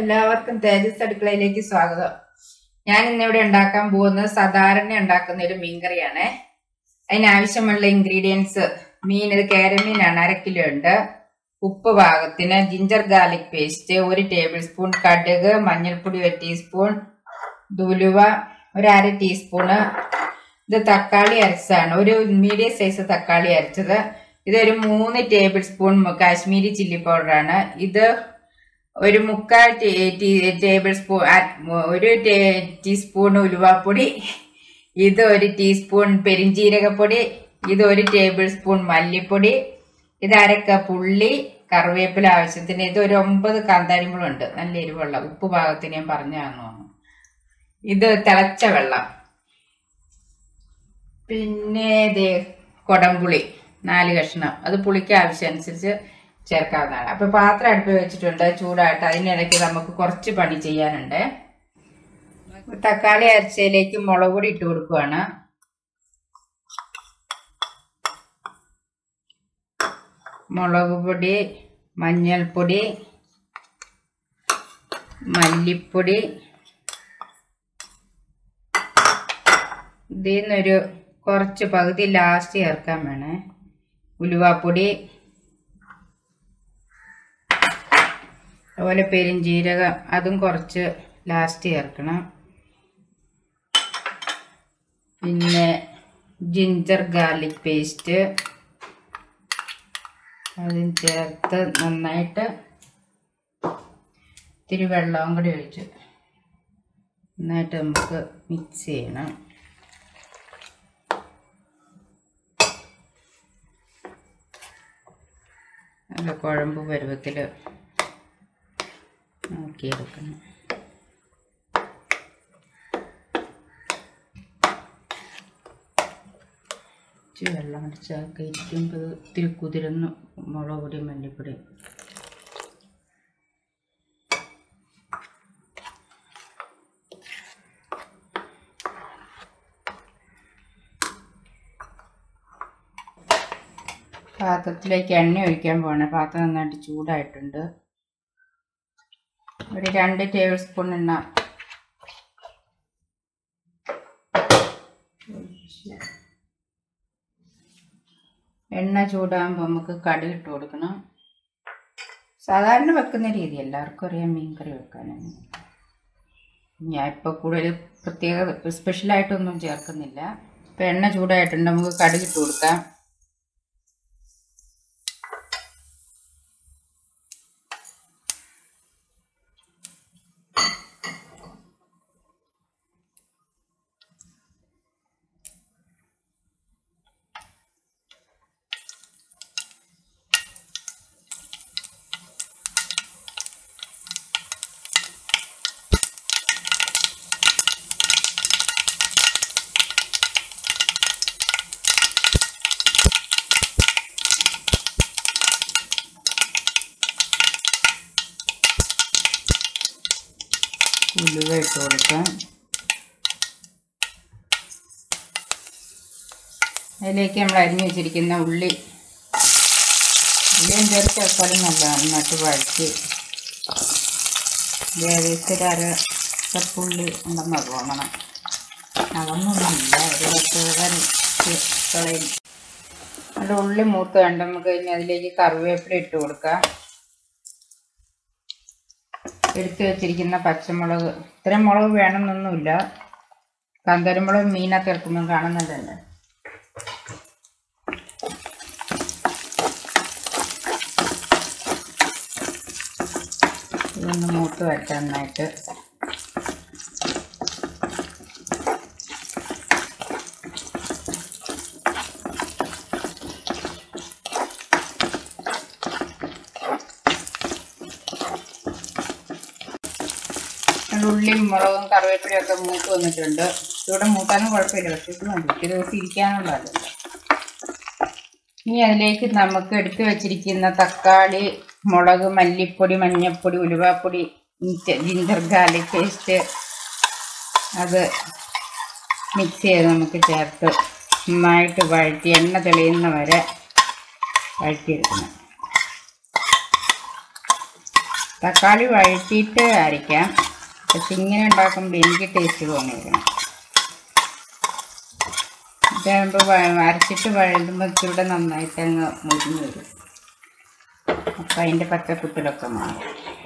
എല്ലാവർക്കും തേജസ് അടുക്കളയിലേക്ക് സ്വാഗതം ഞാൻ ഇന്നിവിടെ ഉണ്ടാക്കാൻ പോകുന്നത് സാധാരണ ഉണ്ടാക്കുന്ന ഒരു മീൻകറിയാണ് അതിനാവശ്യമുള്ള ഇൻഗ്രീഡിയൻസ് മീൻ ഇത് കേരമീനാണ് അര കിലോ ഉണ്ട് ഉപ്പ് പാകത്തിന് ജിഞ്ചർ ഗാർലിക് പേസ്റ്റ് ഒരു ടേബിൾ സ്പൂൺ കടുക് മഞ്ഞൾപ്പൊടി ഒരു ടീസ്പൂൺ ദുലുവ ഒരു അര ടീസ്പൂണ് ഇത് തക്കാളി അരച്ചതാണ് ഒരു മീഡിയം സൈസ് തക്കാളി അരച്ചത് ഇതൊരു മൂന്ന് ടേബിൾ സ്പൂൺ കാശ്മീരി ചില്ലി പൗഡറാണ് ഇത് ഒരു മുക്കാൽ ടേ- ടീ- ടേബിൾ സ്പൂൺ ആ- ഒരു ടേ- ടീസ്പൂൺ ഉലുവാപ്പൊടി ഇത് ഒരു ടീസ്പൂൺ പെരിഞ്ജീരകപ്പൊടി ഇത് ഒരു ടേബിൾ സ്പൂൺ മല്ലിപ്പൊടി ഇത് അര കപ്പ് ഉള്ളി കറിവേപ്പില ആവശ്യത്തിന് ഇത് ഒരു ഒമ്പത് കാന്താരിമുളുണ്ട് നല്ല എരിവുള്ള ഉപ്പ് പാകത്തിന് ഞാൻ പറഞ്ഞാന്ന് തോന്നുന്നു ഇത് തിളച്ച വെള്ളം പിന്നെ ഇത് കൊടംപുളി നാല് കഷ്ണം അത് പുളിക്ക് ആവശ്യമനുസരിച്ച് ചേർക്കാവുന്നതാണ് അപ്പൊ പാത്രം അടുപ്പ് വെച്ചിട്ടുണ്ട് ചൂടായിട്ട് അതിനിടയ്ക്ക് നമുക്ക് കുറച്ച് പണി ചെയ്യാനുണ്ട് തക്കാളി അരച്ചതിലേക്ക് മുളക് പൊടി ഇട്ട് കൊടുക്കുവാണ് മുളക് പൊടി മഞ്ഞൾപ്പൊടി മല്ലിപ്പൊടി ഇതിൽ നിന്നൊരു കുറച്ച് പകുതി ലാസ്റ്റ് ചേർക്കാൻ വേണേ ഉലുവാപ്പൊടി അതുപോലെ പെരിഞ്ജീരകം അതും കുറച്ച് ലാസ്റ്റ് ചേർക്കണം പിന്നെ ജിഞ്ചർ ഗാർലിക് പേസ്റ്റ് അതും ചേർത്ത് നന്നായിട്ട് ഇത്തിരി വെള്ളവും കൂടി ഒഴിച്ച് നന്നായിട്ട് നമുക്ക് മിക്സ് ചെയ്യണം നല്ല കുഴമ്പ് പരുവത്തിൽ നോക്കിയെടുക്കണം ഇച്ചിരി വെള്ളം അടിച്ചൊക്കെ ഇരിക്കുമ്പോൾ ഇത്തിരി കുതിരുന്നു മുളക് പൊടി മല്ലിപ്പൊടി പാത്രത്തിലേക്ക് എണ്ണ ഒഴിക്കാൻ പോകണം പാത്രം നന്നായിട്ട് ചൂടായിട്ടുണ്ട് ഒരു രണ്ട് ടേബിൾ സ്പൂൺ എണ്ണ എണ്ണ ചൂടാകുമ്പോൾ നമുക്ക് കടുക് ഇട്ട് കൊടുക്കണം സാധാരണ വെക്കുന്ന രീതി എല്ലാവർക്കും അറിയാം മീൻകറി വെക്കാനാണ് ഞാൻ ഇപ്പോൾ കൂടുതൽ പ്രത്യേക സ്പെഷ്യലായിട്ടൊന്നും ചേർക്കുന്നില്ല ഇപ്പം എണ്ണ ചൂടായിട്ടുണ്ട് നമുക്ക് കടുക് ഇട്ട് കൊടുക്കാം ഉലുവ ഇട്ട് കൊടുക്കാം അതിലേക്ക് നമ്മൾ അരിഞ്ഞു വെച്ചിരിക്കുന്ന ഉള്ളി ഉള്ളിയും ചേർത്ത് വെച്ചാലും നല്ല നന്നായിട്ട് വഴറ്റി ഏകദേശം ഒരു അര കപ്പ് ഉള്ളി ഉണ്ടെന്ന് തോന്നണം അതൊന്നൊന്നുമില്ല ഒരു പത്ത് പതിനഞ്ച് കളയും അത് ഉള്ളി മൂത്ത് വേണ്ട നമുക്ക് കഴിഞ്ഞ് അതിലേക്ക് കറിവേപ്പില ഇട്ട് കൊടുക്കാം എടുത്തു വെച്ചിരിക്കുന്ന പച്ചമുളക് ഇത്രയും മുളക് വേണമെന്നൊന്നുമില്ല കാന്താരിമുളക് മീനൊക്കെ ഇറക്കുമ്പോൾ കാണുന്നുണ്ടല്ലോ ഇതൊന്ന് മൂത്ത് വരട്ടെ നന്നായിട്ട് അതിൻ്റെ ഉള്ളിയും മുളകും കറിവേപ്പിലയും ഒക്കെ മൂത്ത് വന്നിട്ടുണ്ട് ഇവിടെ മൂത്താനും കുഴപ്പമില്ല പക്ഷെ ഇത് മതി ഒരു ദിവസം ഇരിക്കാനുള്ളതല്ല ഇനി അതിലേക്ക് നമുക്ക് എടുത്തു വെച്ചിരിക്കുന്ന തക്കാളി മുളക് മല്ലിപ്പൊടി മഞ്ഞൾപ്പൊടി ഉലുവാപ്പൊടി ഇഞ്ച- ജിഞ്ചർ ഗാർലിക് പേസ്റ്റ് അത് മിക്സ് ചെയ്ത് നമുക്ക് ചേർത്ത് നന്നായിട്ട് വഴറ്റി എണ്ണ തെളിയുന്ന വരെ വഴറ്റിയെടുക്കണം തക്കാളി വഴറ്റിയിട്ട് അരയ്ക്കാം പക്ഷെ ഇങ്ങനെ ഉണ്ടാക്കുമ്പോൾ എനിക്ക് ടേസ്റ്റ് തോന്നിയിരിക്കണം ഇതാകുമ്പോൾ അരച്ചിട്ട് വഴുതുമ്പോൾ ഇച്ചിരൂടെ നന്നായിട്ട് അങ്ങ് മുരിഞ്ഞ് വരും അപ്പം അതിൻ്റെ പച്ചക്കുത്തിലൊക്കെ മാറും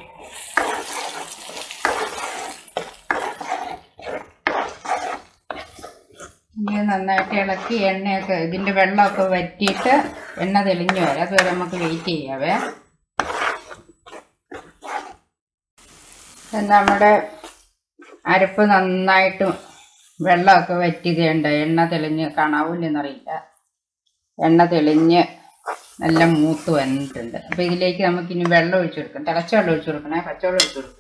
ഇനി നന്നായിട്ട് ഇളക്കി എണ്ണയൊക്കെ ഇതിൻ്റെ വെള്ളമൊക്കെ വറ്റിയിട്ട് എണ്ണ തെളിഞ്ഞു വരാം അതുവരെ നമുക്ക് വെയിറ്റ് ചെയ്യാവേ നമ്മുടെ അരപ്പ് നന്നായിട്ട് വെള്ളമൊക്കെ വറ്റിയതുണ്ട് എണ്ണ തെളിഞ്ഞ് കാണാവൂലെന്നറിയില്ല എണ്ണ തെളിഞ്ഞ് നല്ല മൂത്ത് വന്നിട്ടുണ്ട് അപ്പം ഇതിലേക്ക് നമുക്കിനി വെള്ളം ഒഴിച്ചു കൊടുക്കാം തിളച്ച വെള്ളം ഒഴിച്ചു കൊടുക്കണേ പച്ചവെള്ളം ഒഴിച്ചു കൊടുക്കും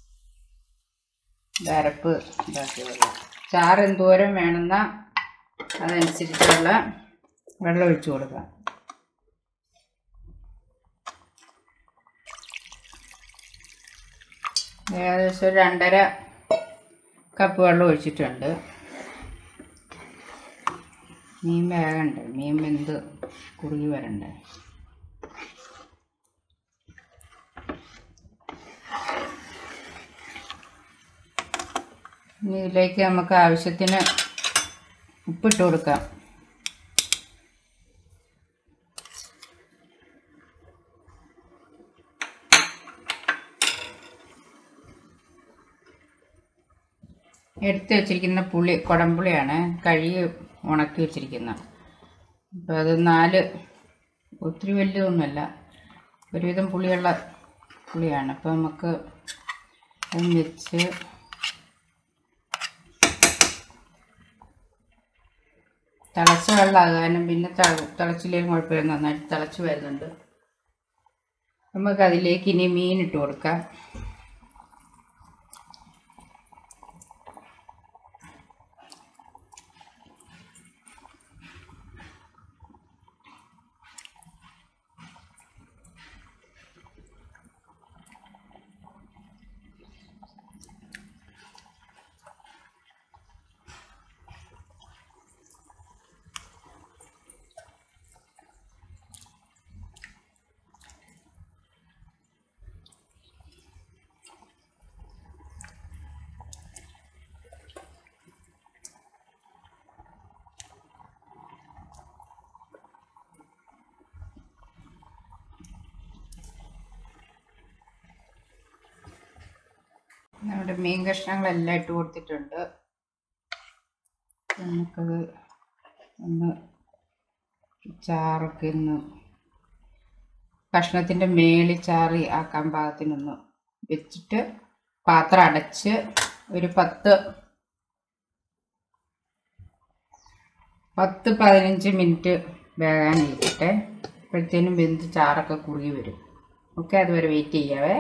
ഇത് അരപ്പ് ഇതാക്കി വെള്ളം ചാറ് എന്തോരം വേണമെന്ന അതനുസരിച്ചുള്ള വെള്ളം ഒഴിച്ചു കൊടുക്കാം ഏകദേശം ഒരു രണ്ടര കപ്പ് വെള്ളം ഒഴിച്ചിട്ടുണ്ട് മീൻ വേകണ്ടേ മീൻ വെന്ത് കുറുകി വരണ്ടേ ഇനി ഇതിലേക്ക് നമുക്ക് ആവശ്യത്തിന് ഉപ്പിട്ട് കൊടുക്കാം എടുത്ത് വെച്ചിരിക്കുന്ന പുളി കുടംപുളിയാണ് കഴുകി ഉണക്കി വെച്ചിരിക്കുന്നത് അപ്പോൾ അത് നാല് ഒത്തിരി വലുതൊന്നുമല്ല ഒരുവിധം പുളിയുള്ള പുളിയാണ് അപ്പോൾ നമുക്ക് അത് വെച്ച് തിളച്ച വെള്ളമാകാനും പിന്നെ തിളച്ചില്ലെങ്കിലും കുഴപ്പമില്ല നന്നായിട്ട് തിളച്ച് വരുന്നുണ്ട് നമുക്ക് അതിലേക്ക് ഇനി മീൻ ഇട്ട് കൊടുക്കാം നമ്മുടെ മീൻ കഷ്ണങ്ങളെല്ലാം ഇട്ട് കൊടുത്തിട്ടുണ്ട് നമുക്കത് ഒന്ന് ചാറൊക്കെ ഒന്ന് കഷ്ണത്തിൻ്റെ മേളി ചാറി ആക്കാൻ പാകത്തിനൊന്ന് വെച്ചിട്ട് പാത്രം അടച്ച് ഒരു പത്ത് പത്ത് പതിനഞ്ച് മിനിറ്റ് വേകാൻ ഇരിക്കട്ടെ അപ്പോഴത്തേനും വെന്ത് ചാറൊക്കെ കുറുകി വരും ഓക്കെ അതുവരെ വെയിറ്റ് ചെയ്യാവേ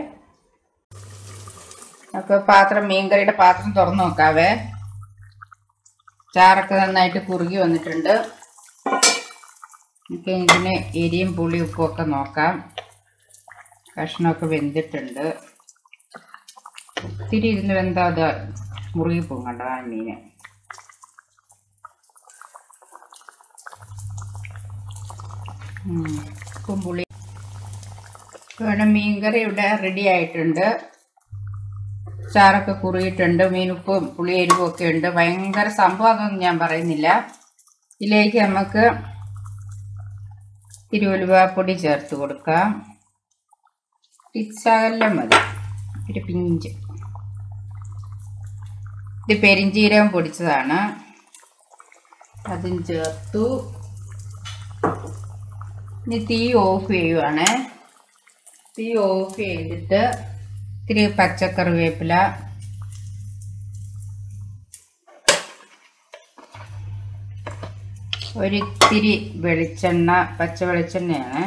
നമുക്ക് പാത്രം മീൻകറിയുടെ പാത്രം തുറന്നു നോക്കാവേ ചാറൊക്കെ നന്നായിട്ട് കുറുകി വന്നിട്ടുണ്ട് നമുക്ക് ഇതിന് എരിയും പുളി ഉപ്പും ഒക്കെ നോക്കാം കഷ്ണമൊക്കെ വെന്തിട്ടുണ്ട് ഒത്തിരി ഇരുന്ന് വെന്താ അത് മുറുകി പോകും കണ്ടോ ആ മീന് ഉം. ഉപ്പും പുളി ഇവിടെ മീൻകറി ഇവിടെ റെഡി ആയിട്ടുണ്ട് ചാറൊക്കെ കുറിയിട്ടുണ്ട് മീനുപ്പും പുളി എരിവും ഒക്കെ ഉണ്ട് ഭയങ്കര സംഭവം അതൊന്നും ഞാൻ പറയുന്നില്ല ഇതിലേക്ക് നമുക്ക് തിരുവലുവാപ്പൊടി ചേർത്ത് കൊടുക്കാം പിച്ചാകെല്ലാം മതി ഒരു പിഞ്ച് ഇത് പെരിഞ്ചീരകം പൊടിച്ചതാണ് അതും ചേർത്തു ഇനി തീ ഓഫ് ചെയ്യുവാണ് തീ ഓഫ് ചെയ്തിട്ട് ഇത്തിരി പച്ചക്കറിവേപ്പില ഒരിത്തിരി വെളിച്ചെണ്ണ പച്ച വെളിച്ചെണ്ണയാണ്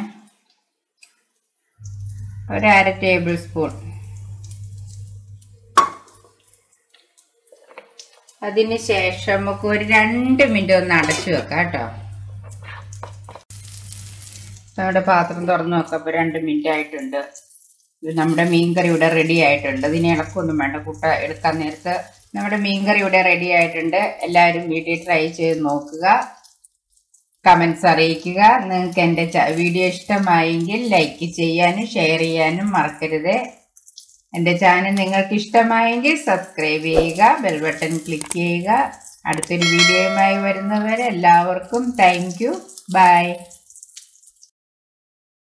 ഒരു അര ടേബിൾ സ്പൂൺ അതിന് ശേഷം നമുക്ക് ഒരു രണ്ട് മിനിറ്റ് ഒന്ന് അടച്ചു വെക്കാം കേട്ടോ നമ്മുടെ പാത്രം തുറന്നു നോക്കാം അപ്പോൾ രണ്ട് മിനിറ്റ് ആയിട്ടുണ്ട് ഇത് നമ്മുടെ മീൻകറി ഇവിടെ റെഡി ആയിട്ടുണ്ട് ഇതിന് ഇളക്കൊന്നും വേണ്ട കുട്ട എടുക്കാൻ നേരത്ത് നമ്മുടെ മീൻകറി ഇവിടെ റെഡി ആയിട്ടുണ്ട് എല്ലാവരും വീട്ടിൽ ട്രൈ ചെയ്ത് നോക്കുക കമൻസ് അറിയിക്കുക നിങ്ങൾക്ക് എൻ്റെ വീഡിയോ ഇഷ്ടമായെങ്കിൽ ലൈക്ക് ചെയ്യാനും ഷെയർ ചെയ്യാനും മറക്കരുത് എൻ്റെ ചാനൽ നിങ്ങൾക്ക് ഇഷ്ടമായെങ്കിൽ സബ്സ്ക്രൈബ് ചെയ്യുക ബെൽ ബട്ടൺ ക്ലിക്ക് ചെയ്യുക അടുത്തൊരു വീഡിയോയുമായി വരുന്നവരെ എല്ലാവർക്കും താങ്ക് യു ബൈ